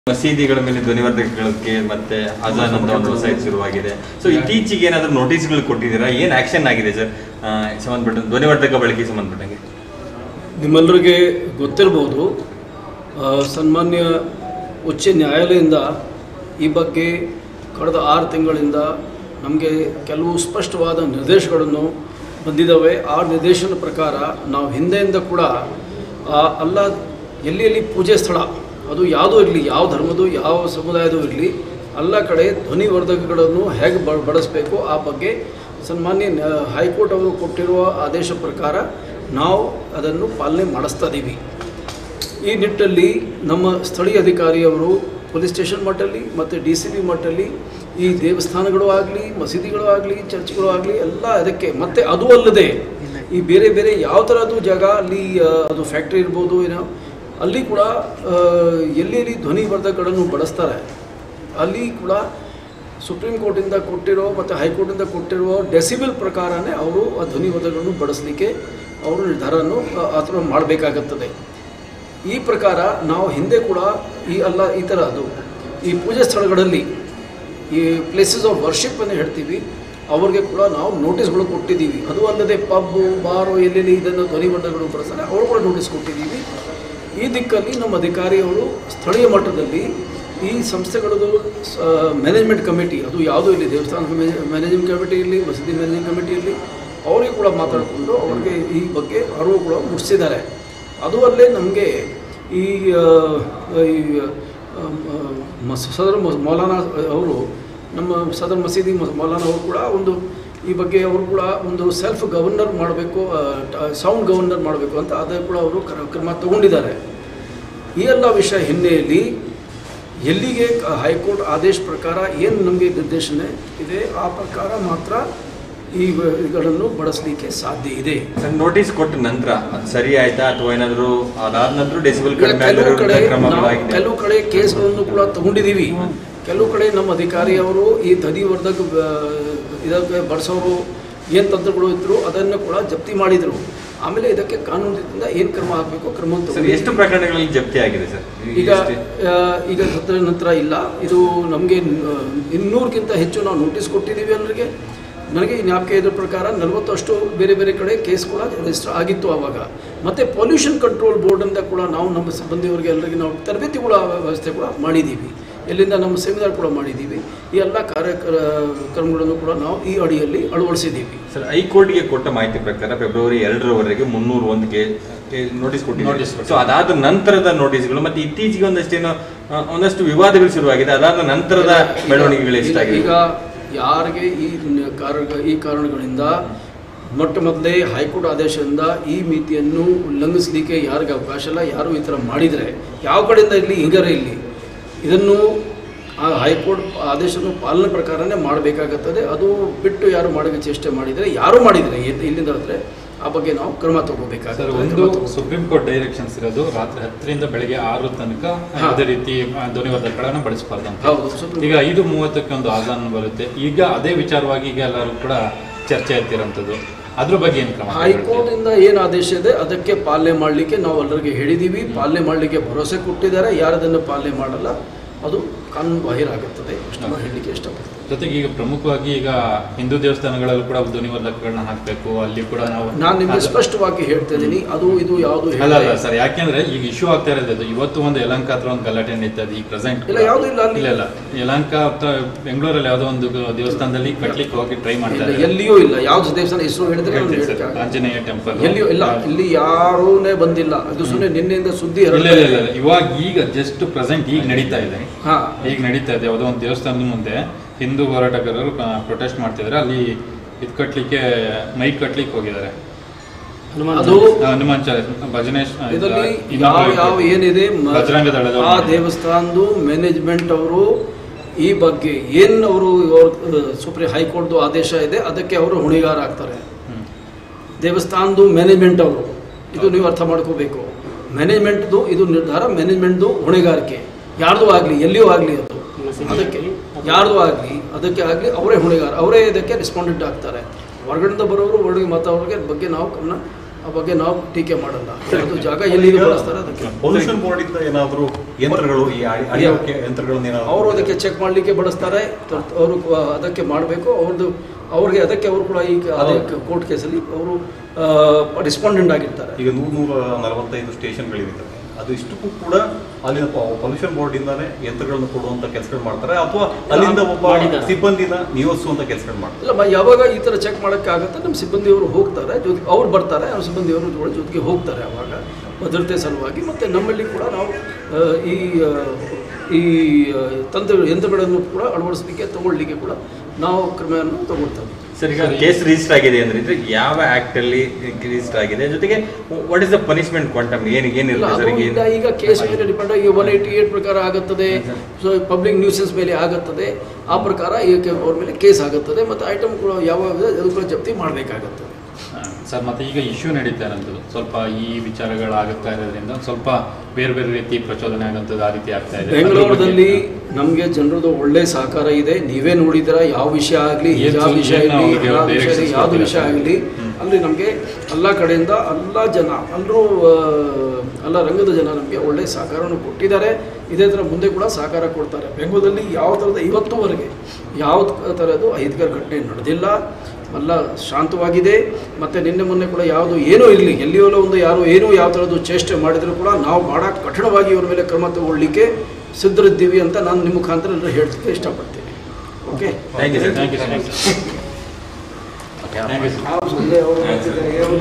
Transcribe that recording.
ಮಸೀದಿಗಳ ಮೇಲೆ ಧ್ವನಿವರ್ಧಕಗಳಿಗೆ ಮತ್ತೆ ಅಜಾನ್ ಅಂತ ಒಂದು ವೆಬ್ಸೈಟ್ ಶುರುವಾಗಿದೆ ಸೊ ಇತ್ತೀಚೆಗೆ ಏನಾದರೂ ನೋಟಿಸ್ಗಳು ಕೊಟ್ಟಿದ್ದೀರಾ ಏನು ಆಕ್ಷನ್ ಆಗಿದೆ ಸರ್ ಸಂಬಂಧಪಟ್ಟ ಧ್ವನಿವರ್ಧಕ ಬಳಕೆಗೆ ಸಂಬಂಧಪಟ್ಟಂಗೆ ನಿಮ್ಮೆಲ್ಲರಿಗೆ ಗೊತ್ತಿರ್ಬೋದು ಆ, ಸನ್ಮಾನ್ಯ ಉಚ್ಚ ನ್ಯಾಯಾಲಯದಿಂದ ಈ ಬಗ್ಗೆ ಕಳೆದ ಆರು ತಿಂಗಳಿಂದ ನಮಗೆ ಕೆಲವು ಸ್ಪಷ್ಟವಾದ ನಿರ್ದೇಶಗಳನ್ನು ಬಂದಿದ್ದಾವೆ ಆ ನಿರ್ದೇಶನ ಪ್ರಕಾರ ನಾವು ಹಿಂದೆಯಿಂದ ಕೂಡ ಆ, ಅಲ್ಲ ಎಲ್ಲಿ ಎಲ್ಲಿ ಪೂಜೆ ಸ್ಥಳ ಅದು ಯಾವುದೂ ಇರಲಿ ಯಾವ ಧರ್ಮದ್ದು ಯಾವ ಸಮುದಾಯದೂ ಇರಲಿ ಎಲ್ಲ ಕಡೆ ಧ್ವನಿವರ್ಧಕಗಳನ್ನು ಹೇಗೆ ಬ ಬಳಸಬೇಕು ಆ ಬಗ್ಗೆ ಸನ್ಮಾನ್ಯ ನ್ಯಾ- ಹೈಕೋರ್ಟ್ ಅವರು ಕೊಟ್ಟಿರುವ ಆದೇಶ ಪ್ರಕಾರ ನಾವು ಅದನ್ನು ಪಾಲನೆ ಮಾಡಿಸ್ತಾ ಇದ್ದೀವಿ ಈ ನಿಟ್ಟಲ್ಲಿ ನಮ್ಮ ಸ್ಥಳೀಯ ಅಧಿಕಾರಿಯವರು ಪೊಲೀಸ್ ಸ್ಟೇಷನ್ ಮಟ್ಟಲ್ಲಿ ಮತ್ತು ಡಿ ಸಿ ಬಿ ಮಟ್ಟಲ್ಲಿ ಈ ದೇವಸ್ಥಾನಗಳು ಆಗಲಿ ಮಸೀದಿಗಳು ಆಗಲಿ ಚರ್ಚ್ಗಳು ಆಗಲಿ ಎಲ್ಲ ಅದಕ್ಕೆ ಮತ್ತು ಅದು ಅಲ್ಲದೆ ಈ ಬೇರೆ ಬೇರೆ ಯಾವ ಥರದ್ದು ಜಾಗ ಅಲ್ಲಿ ಆ, ಅದು ಫ್ಯಾಕ್ಟ್ರಿ ಇರ್ಬೋದು ಏನೋ ಅಲ್ಲಿ ಕೂಡ ಆ, ಎಲ್ಲಿ ಎಲ್ಲಿ ಧ್ವನಿವರ್ಧಕಗಳನ್ನು ಬಳಸ್ತಾರೆ ಅಲ್ಲಿ ಕೂಡ ಸುಪ್ರೀಂ ಕೋರ್ಟಿಂದ ಕೊಟ್ಟಿರೋ ಮತ್ತು ಹೈಕೋರ್ಟಿಂದ ಕೊಟ್ಟಿರುವ ಡೆಸಿಬಲ್ ಪ್ರಕಾರನೇ ಅವರು ಆ ಧ್ವನಿವರ್ಧಕಗಳನ್ನು ಬಳಸಲಿಕ್ಕೆ ಅವರು ನಿರ್ಧಾರವನ್ನು ಆ- ಆ ಥರ ಮಾಡಬೇಕಾಗುತ್ತದೆ ಈ ಪ್ರಕಾರ ನಾವು ಹಿಂದೆ ಕೂಡ ಈ ಅಲ್ಲ ಈ ಥರ ಅದು ಈ ಪೂಜೆ ಸ್ಥಳಗಳಲ್ಲಿ ಈ ಪ್ಲೇಸಸ್ ಆಫ್ ವರ್ಷಿಪ್ ಅನ್ನು ಹೇಳ್ತೀವಿ ಅವ್ರಿಗೆ ಕೂಡ ನಾವು ನೋಟಿಸ್ಗಳು ಕೊಟ್ಟಿದ್ದೀವಿ ಅದು ಅಲ್ಲದೆ ಪಬ್ಬು ಬಾರು ಎಲ್ಲೆಲ್ಲಿ ಇದನ್ನು ಧ್ವನಿವರ್ಧಕಗಳು ಬಳಸ್ತಾರೆ ಅವರು ಕೂಡ ನೋಟಿಸ್ ಕೊಟ್ಟಿದ್ದೀವಿ ಈ ದಿಕ್ಕಲ್ಲಿ ನಮ್ಮ ಅಧಿಕಾರಿಯವರು ಸ್ಥಳೀಯ ಮಟ್ಟದಲ್ಲಿ ಈ ಸಂಸ್ಥೆಗಳದ್ದು ಮ್ಯಾನೇಜ್ಮೆಂಟ್ ಕಮಿಟಿ ಅದು ಯಾವುದೂ ಇಲ್ಲಿ ದೇವಸ್ಥಾನ ಮ್ಯಾನೇಜಿಂಗ್ ಕಮಿಟಿ ಇರಲಿ ಮಸೀದಿ ಮ್ಯಾನೇಜಿಂಗ್ ಕಮಿಟಿ ಇರಲಿ ಅವರಿಗೆ ಕೂಡ ಮಾತಾಡಿಕೊಂಡು ಅವ್ರಿಗೆ ಈ ಬಗ್ಗೆ ಅರಿವು ಕೂಡ ಮೂಡಿಸಿದ್ದಾರೆ ಅದು ಅಲ್ಲೇ ನಮಗೆ ಈ ಆ, ಈ ಆ, ಮ- ಸದರ್ ಮ- ಮೌಲಾನಾ ಅವರು ನಮ್ಮ ಸದರ್ ಮಸೀದಿ ಮ- ಮೌಲಾನಾ ಅವರು ಕೂಡ ಒಂದು ಈ ಬಗ್ಗೆ ಅವರು ಕೂಡ ಒಂದು ಸೆಲ್ಫ್ ಗವರ್ನರ್ ಮಾಡಬೇಕು ಸೌಂಡ್ ಗವರ್ನರ್ ಮಾಡಬೇಕು ಅಂತ ಅದೇ ಕೂಡ ಅವರು ಕ್ರ- ಕ್ರಮ ತಗೊಂಡಿದ್ದಾರೆ ಈ ಎಲ್ಲ ವಿಷಯ ಹಿನ್ನೆಲೆಯಲ್ಲಿ ಎಲ್ಲಿಗೆ ಕ- ಹೈಕೋರ್ಟ್ ಆದೇಶ ಪ್ರಕಾರ ಏನು ನಮಗೆ ನಿರ್ದೇಶನ ಇದೆ ಆ ಪ್ರಕಾರ ಮಾತ್ರ ಈ ವ- ಇವುಗಳನ್ನು ಬಳಸಲಿಕ್ಕೆ ಸಾಧ್ಯ ಇದೆ ಸರ್ ನೋಟಿಸ್ ಕೊಟ್ಟ ನಂತರ ಅದು ಸರಿ ಆಯ್ತಾ ಅಥವಾ ಏನಾದರೂ ಅದಾದ ನಂತರ ಡೆಸಿಬಲ್ ಇಲ್ಲ, ಕಡಿಮೆ ಕೆಲವು ಕಡೆ ಆಗಿರೋ ಕ್ರಮ ನಾವು ಆಗಿದೆ ಕೆಲವು ಕಡೆ ಕೇಸ್ಗಳನ್ನು ಕೂಡ ತಗೊಂಡಿದ್ದೀವಿ ಕೆಲವು ಕಡೆ ನಮ್ಮ ಅಧಿಕಾರಿಯವರು ಈ ಧ್ವನಿವರ್ಧಕ ಆ, ಇದಕ್ಕೆ ಬಳಸೋರು ಏನು ತಂತ್ರಗಳು ಇದ್ರು ಅದನ್ನು ಕೂಡ ಜಪ್ತಿ ಮಾಡಿದರು ಆಮೇಲೆ ಇದಕ್ಕೆ ಕಾನೂನಿನಿಂದ ಏನು ಕ್ರಮ ಆಗಬೇಕು ಕ್ರಮ ಸರ್ ತಗೊಂಡಿದ್ದೀವಿ. ಎಷ್ಟು ಪ್ರಕರಣಗಳಲ್ಲಿ ಜಪ್ತಿ ಆಗಿದೆ ಸರ್ ಈಗ ಆ, ಈಗ ಸತ್ರ ನಂತರ ಇಲ್ಲ ಇದು ನಮಗೆ ಇನ್ನೂರಕ್ಕಿಂತ ಹೆಚ್ಚು ನಾವು ನೋಟಿಸ್ ಕೊಟ್ಟಿದ್ದೀವಿ ಎಲ್ಲರಿಗೆ ನನಗೆ ಈ ಜ್ಞಾಪಕ ಇದ್ರ ಪ್ರಕಾರ ನಲವತ್ತಷ್ಟು ಬೇರೆ ಬೇರೆ ಕಡೆ ಕೇಸ್ ಕೂಡ ರಿಜಿಸ್ಟರ್ ಆಗಿತ್ತು ಆವಾಗ ಮತ್ತು ಪೊಲ್ಯೂಷನ್ ಕಂಟ್ರೋಲ್ ಬೋರ್ಡಿಂದ ಕೂಡ ನಾವು ನಮ್ಮ ಸಿಬ್ಬಂದಿಯವರಿಗೆ ಎಲ್ಲರಿಗೆ ನಾವು ತರಬೇತಿಗಳ ವ್ಯವಸ್ಥೆ ಕೂಡ ಮಾಡಿದ್ದೀವಿ ಎಲ್ಲಿಂದ ನಮ್ಮ ಸೆಮಿನಾರ್ ಕೂಡ ಮಾಡಿದ್ದೀವಿ ಈ ಎಲ್ಲ ಕಾರ್ಯಕ್ರಮಗಳನ್ನು ಕೂಡ ನಾವು ಈ ಅಡಿಯಲ್ಲಿ ಅಳವಡಿಸಿದ್ದೀವಿ ಸರ್ ಹೈಕೋರ್ಟ್ಗೆ ಕೊಟ್ಟ ಮಾಹಿತಿ ಪ್ರಕಾರ ಫೆಬ್ರವರಿ ಎರಡರವರೆಗೆ ಮುನ್ನೂರ ಒಂದ್ಗೆ ನೋಟಿಸ್ ಕೊಟ್ಟಿದ್ದಾರೆ ಸೊ ಅದಾದ ನಂತರದ ನೋಟಿಸ್ಗಳು ಮತ್ತೆ ಇತ್ತೀಚೆಗೆ ಒಂದಷ್ಟೇನೋ ಆ, ಒಂದಷ್ಟು ವಿವಾದಗಳು ಶುರುವಾಗಿದೆ ಅದಾದ ನಂತರದ ಬೆಳವಣಿಗೆಗಳು ಎಷ್ಟಾಗಿದೆ ಈಗ ಯಾರಿಗೆ ಈ ನ- ಕಾರಣ ಈ ಕಾರಣಗಳಿಂದ ಮೊಟ್ಟ ಮೊದಲೇ ಹೈಕೋರ್ಟ್ ಆದೇಶದಿಂದ ಈ ಮಿತಿಯನ್ನು ಉಲ್ಲಂಘಿಸಲಿಕ್ಕೆ ಯಾರಿಗೆ ಅವಕಾಶ ಇಲ್ಲ ಯಾರು ಈ ಥರ ಮಾಡಿದರೆ ಯಾವ ಕಡೆಯಿಂದ ಇರಲಿ ಹಿಂಗರೇ ಇಲ್ಲಿ ಇದನ್ನು ಆ ಹೈಕೋರ್ಟ್ ಆದೇಶವನ್ನು ಪಾಲನೆ ಪ್ರಕಾರನೇ ಮಾಡಬೇಕಾಗುತ್ತದೆ ಅದು ಬಿಟ್ಟು ಯಾರು ಮಾಡೋಕ್ಕೆ ಚೇಷ್ಟೆ ಮಾಡಿದರೆ ಯಾರು ಮಾಡಿದರೆ ಎಲ್ಲಿ- ಇಲ್ಲಿಂದ ಅಂದರೆ ಆ ಬಗ್ಗೆ ನಾವು ಕ್ರಮ ಸರ್ ತಗೋಬೇಕಾಗ್ತದೆ ಒಂದು ಕ್ರಮ ತಗೋ- ಸುಪ್ರೀಂ ಕೋರ್ಟ್ ಡೈರೆಕ್ಷನ್ಸ್ ಇರೋದು ರಾತ್ರಿ ಹತ್ತರಿಂದ ಬೆಳಗ್ಗೆ ಆರು ತನಕ ಯಾವುದೇ ರೀತಿ ಆ, ಧ್ವನಿವರ್ಧಕಗಳನ್ನ ಬಳಸಬಾರ್ದು ಅಂತ ಹೌದು ಸುಪ್ರೀಂ ಈಗ ಐದು ಮೂವತ್ತಕ್ಕೆ ಒಂದು ಆಜಾನ್ ಬರುತ್ತೆ ಈಗ ಅದೇ ವಿಚಾರವಾಗಿ ಈಗ ಎಲ್ಲರೂ ಕೂಡ ಚರ್ಚೆ ಆಗ್ತಿರೋಂಥದ್ದು ಅದ್ರ ಬಗ್ಗೆ ಏನು ಕ್ರಮ ಹೈಕೋರ್ಟಿಂದ ಏನು ಆದೇಶ ಇದೆ ಅದಕ್ಕೆ ಪಾಲನೆ ಮಾಡಲಿಕ್ಕೆ ನಾವು ಎಲ್ಲರಿಗೆ ಹೇಳಿದ್ದೀವಿ ಪಾಲನೆ ಮಾಡಲಿಕ್ಕೆ ಭರವಸೆ ಕೊಟ್ಟಿದ್ದಾರೆ ಯಾರದನ್ನು ಪಾಲನೆ ಮಾಡಲ್ಲ ಅದು ಕಾನೂನು ಬಾಹಿರಾಗುತ್ತದೆ ಅಷ್ಟು ನಾನು ಹೇಳಲಿಕ್ಕೆ ಇಷ್ಟಪಡ್ತೀನಿ ಜೊತೆಗೆ ಈಗ ಪ್ರಮುಖವಾಗಿ ಈಗ ಹಿಂದೂ ದೇವಸ್ಥಾನಗಳಲ್ಲೂ ಕೂಡ ಧ್ವನಿವರ್ಧಕಗಳನ್ನ ಹಾಕಬೇಕು ಅಲ್ಲಿ ಕೂಡ ನಾವು ನಾನು ನಿಮಗೆ ಅದು- ಸ್ಪಷ್ಟವಾಗಿ ಹೇಳ್ತಾ ಇದ್ದೀನಿ ಅದು ಇದು ಯಾವುದು ಅಲ್ಲ ಅಲ್ಲ ಸರ್ ಯಾಕೆಂದ್ರೆ ಈಗ ಇಶ್ಯೂ ಆಗ್ತಾ ಇರೋದು ಇದು. ಇವತ್ತು ಒಂದು ಯಲಂಕ ಹತ್ರ ಒಂದು ಗಲಾಟೆ ನಡೀತಾ ಇದೆ ಈ ಪ್ರೆಸೆಂಟ್ ಇಲ್ಲ, ಯಾವ್ದು ಇಲ್ಲ ಅಲ್ಲಿ. ಇಲ್ಲ ಇಲ್ಲ ಯಲಂಕ ಹತ್ರ ಬೆಂಗಳೂರಲ್ಲಿ ಯಾವುದೋ ಒಂದು ದೇವಸ್ಥಾನದಲ್ಲಿ ಕಟ್ಲಿಕ್ಕೆ ಹೋಗಿ ಟ್ರೈ ಮಾಡ್ತಾ ಇದ್ದಾರೆ ಎಲ್ಲಿಯೂ ಇಲ್ಲ ಯಾವ್ದು ದೇವಸ್ಥಾನ ಹೆಸರು ಹೇಳಿದ್ರೆ ನಾನು ಹೇಳ್ತೀನಿ ಹೇಳಕ್ಕೆ ಸರ್, ಆಗಲ್ಲ. ಆಂಜನೇಯ ಟೆಂಪಲ್ ಎಲ್ಲಿಯೂ ಇಲ್ಲ ಇಲ್ಲಿ ಯಾರೂನೇ ಬಂದಿಲ್ಲ ಅದು ಸುಮ್ಮನೆ ನಿನ್ನೆಯಿಂದ ಸುದ್ದಿ ಇಲ್ಲ ಹರಡ್ತಾ ಇಲ್ಲ ಇದೆ. ಇಲ್ಲ ಇವಾಗ ಈಗ ಜಸ್ಟ್ ಪ್ರೆಸೆಂಟ್ ಈಗ ನಡೀತಾ ಇದೆ ಹಾ ಈಗ ನಡೀತಾ ಇದೆ ಯಾವುದೋ ಒಂದು ದೇವಸ್ಥಾನದ ಮುಂದೆ ಹಿಂದೂ ಹೋರಾಟಗಾರರು ಪ್ರೊಟೆಸ್ಟ್ ಮಾಡ್ತಿದ್ದಾರೆ ಅಲ್ಲಿ ಇದು ಕಟ್ಲಿಕ್ಕೆ ಮೈಕ್ ಕಟ್ಲಿಕ್ಕೆ ಹೋಗಿದ್ದಾರೆ ಅದು ಆ, ಹನುಮಾನ್ ಚಾಲಿಸ್ ಭಜನೆ ಆ, ಇದು ಇದರಲ್ಲಿ ಇನ್ನೊಬ್ಬ ಯಾವ ಯಾವ ಏನಿದೆ ಮ- ಬಜರಂಗ ದಳದವ್ರು ಆ ದೇವಸ್ಥಾನದ್ದು ಮ್ಯಾನೇಜ್ಮೆಂಟ್ ಅವರು ಈ ಬಗ್ಗೆ ಏನು ಅವರು ಸುಪ್ರೀಂ ಹೈಕೋರ್ಟ್ದು ಆದೇಶ ಇದೆ ಅದಕ್ಕೆ ಅವರು ಹೊಣೆಗಾರ ಆಗ್ತಾರೆ ಹ್ಮ್. ದೇವಸ್ಥಾನದ್ದು ಮ್ಯಾನೇಜ್ಮೆಂಟ್ ಅವರು ಇದು ನೀವು ಅರ್ಥ ಮಾಡ್ಕೋಬೇಕು ಮ್ಯಾನೇಜ್ಮೆಂಟ್ದು ಇದು ನಿರ್ಧಾರ ಮ್ಯಾನೇಜ್ಮೆಂಟ್ದು ಹೊಣೆಗಾರಿಕೆ ಯಾರ್ದು ಆಗಲಿ ಎಲ್ಲಿಯೂ ಆಗಲಿ ಅದು ಅದಕ್ಕೆ ಯಾರ್ದು ಆಗಲಿ ಅದಕ್ಕೆ ಆಗಲಿ ಅವರೇ ಹೊಣೆಗಾರ ಅವರೇ ಇದಕ್ಕೆ ರೆಸ್ಪಾಂಡೆಂಟ್ ಆಗ್ತಾರೆ ಹೊರಗಡೆಯಿಂದ ಬರೋರು ಹೊರಗೆ ಮಾತಾಡೋರಿಗೆ ಬಗ್ಗೆ ನಾವು ಗಮನ ಆ ಬಗ್ಗೆ ನಾವು ಟೀಕೆ ಮಾಡಲ್ಲ ಅದು ಜಾಗ ಎಲ್ಲಿ ಬಳಸ್ತಾರೆ ಅದಕ್ಕೆ ಪೊಲ್ಯೂಷನ್ ಬೋರ್ಡ್ ಇಂದ ಏನಾದ್ರು ಯಂತ್ರಗಳು ಈ ಅಳಿ- ಅಳಿಯೋಕೆ ಯಂತ್ರಗಳನ್ನ ಏನಾದ್ರು ಅವರು ಅದಕ್ಕೆ ಚೆಕ್ ಮಾಡಲಿಕ್ಕೆ ಬಳಸ್ತಾರೆ ಅವರು ಅದಕ್ಕೆ ಮಾಡಬೇಕು ಅವ್ರದ್ದು ಅವ್ರಿಗೆ ಅದಕ್ಕೆ ಅವರು ಕೂಡ ಈಗ ಅದೇ ಕೋರ್ಟ್ ಕೇಸಲ್ಲಿ ಅವರು ರೆಸ್ಪಾಂಡೆಂಟ್ ಆಗಿರ್ತಾರೆ ಈಗ ನೂರ ನೂರ ನಲವತ್ತೈದು ಸ್ಟೇಷನ್ಗಳಿರ್ತವೆ ಅದು ಇಷ್ಟಕ್ಕೂ ಕೂಡ ಅಲ್ಲಿನ ಪೊಲ್ಯೂಷನ್ ಬೋರ್ಡ್ ಇಂದಾನೆ ಯಂತ್ರಗಳನ್ನು ಕೊಡುವಂತ ಕೆಲಸಗಳು ಮಾಡ್ತಾರೆ ಅಥವಾ ಅಲ್ಲಿಂದ ಒಬ್ಬ ಮಾಡಿದ್ದಾರೆ. ಸಿಬ್ಬಂದಿನ ನಿಯೋಜಿಸುವಂತ ಕೆಲಸಗಳು ಮಾಡ್ತಾರೆ ಇಲ್ಲ ಮ- ಯಾವಾಗ ಈ ಥರ ಚೆಕ್ ಮಾಡೋಕ್ಕಾಗತ್ತೆ ನಮ್ಮ ಸಿಬ್ಬಂದಿಯವರು ಹೋಗ್ತಾರೆ ಜೊತೆಗೆ ಅವ್ರು ಬರ್ತಾರೆ ನಮ್ಮ ಸಿಬ್ಬಂದಿಯವರು ಜೊತೆ- ಜೊತೆಗೆ ಹೋಗ್ತಾರೆ ಅವಾಗ ಭದ್ರತೆ ಸಲುವಾಗಿ ಮತ್ತು ನಮ್ಮಲ್ಲಿ ಕೂಡ ನಾವು ಆ, ಈ ಆ, ಈ ಆ, ತಂತ್ರ ಯಂತ್ರಗಳನ್ನು ಕೂಡ ಅಳವಡಿಸಲಿಕ್ಕೆ ತಗೊಳ್ಳಿಕ್ಕೆ ಕೂಡ ನಾವು ಕ್ರಮವನ್ನು ತಗೊಳ್ತೇವೆ ಸರ್ ಈಗ ಕೇಸ್ ರಿಜಿಸ್ಟರ್ ಆಗಿದೆ ಅಂದ್ರೆ ಇದ್ರೆ ಯಾವ ಆಕ್ಟ್ ಅಲ್ಲಿ ರಿಜಿಸ್ಟರ್ ಆಗಿದೆ ಜೊತೆಗೆ what is the punishment quantum ಏನು ಇಲ್ಲ, ಏನಿರುತ್ತೆ ಅದು ಸರ್ ಈಗ ಈಗ ಈಗ ಕೇಸ್ ಮೇಲೆ ಡಿಪೆಂಡ್ ಆಗಿ ಒನ್ ಏಯ್ಟಿ ಏಟ್ ಪ್ರಕಾರ ಆಗುತ್ತದೆ ಸೊ ಪಬ್ಲಿಕ್ ನ್ಯೂಸಸ್ ಮೇಲೆ ಆಗುತ್ತದೆ ಆ ಪ್ರಕಾರ ಈಗ ಅವ್ರ ಮೇಲೆ ಕೇಸ್ ಆಗುತ್ತದೆ ಮತ್ತು ಐಟಮ್ಗಳು ಯಾವಾಗ ಅದು ಕೂಡ ಜಪ್ತಿ ಮಾಡಬೇಕಾಗುತ್ತದೆ ಸರ್ ಮತ್ತೆ ಈಗ ಇಶ್ಯೂ ನಡೀತಾ ಇರೋಂಥದ್ದು ಸ್ವಲ್ಪ ಈ ವಿಚಾರಗಳಾಗುತ್ತಾ ಇರೋದ್ರಿಂದ ಸ್ವಲ್ಪ ಬೇರೆ ಬೇರೆ ರೀತಿ ಪ್ರಚೋದನೆ ಆಗೋಂಥದ್ದು ಆ ರೀತಿ ಆಗ್ತಾ ಇದೆ ಅದ್ರ ಬೆಂಗಳೂರಲ್ಲಿ ಬಗ್ಗೆ- ನಮಗೆ ಜನರದು ಒಳ್ಳೆ ಸಹಕಾರ ಇದೆ ನೀವೇ ನೋಡಿದಿರ ಯಾವ ವಿಷಯ ಆಗಲಿ ಏನ್ ಯಾವ ವಿಷಯ ಏನ್ ನಾವು ಆಗಲಿ ಅವ್ರಿಗೆ ಯಾವ ವಿಷಯ directions ಯಾವುದು ಕೊಟ್ಟಿಲ್ಲ ವಿಷಯ ಸರ್. ಆಗಲಿ ಅಲ್ಲಿ ನಮಗೆ ಎಲ್ಲ ಕಡೆಯಿಂದ ಎಲ್ಲ ಜನ ಎಲ್ಲರೂ ಎಲ್ಲ ರಂಗದ ಜನ ನಮಗೆ ಒಳ್ಳೆ ಸಹಕಾರವನ್ನು ಕೊಟ್ಟಿದ್ದಾರೆ ಇದೇ ಥರ ಮುಂದೆ ಕೂಡ ಸಹಕಾರ ಕೊಡ್ತಾರೆ ಬೆಂಗಳೂರಲ್ಲಿ ಯಾವ ಥರದ ಇವತ್ತುವರೆಗೆ ಯಾವ ಥರದ್ದು ಅಹಿತಕರ ಘಟನೆ ನಡೆದಿಲ್ಲ ಎಲ್ಲ ಶಾಂತವಾಗಿದೆ ಮತ್ತು ನಿನ್ನೆ ಮೊನ್ನೆ ಕೂಡ ಯಾವುದು ಏನೂ ಇರಲಿ ಎಲ್ಲಿಯೋ ಒಂದು ಯಾರು ಏನೂ ಯಾವ ಥರದ್ದು ಚೇಷ್ಟೆ ಮಾಡಿದರೂ ಕೂಡ ನಾವು ಭಾಳ ಕಠಿಣವಾಗಿ ಇವ್ರ ಮೇಲೆ ಕ್ರಮ ತಗೊಳ್ಳಿಕ್ಕೆ ಸಿದ್ಧರಿದ್ದೀವಿ ಅಂತ ನಾನು ನಿಮ್ಮ ಮುಖಾಂತರ ಎಲ್ಲರೂ ಹೇಳಲಿಕ್ಕೆ ಇಷ್ಟಪಡ್ತೀನಿ okay thank you sir thank you sir thank you sir ಅವರು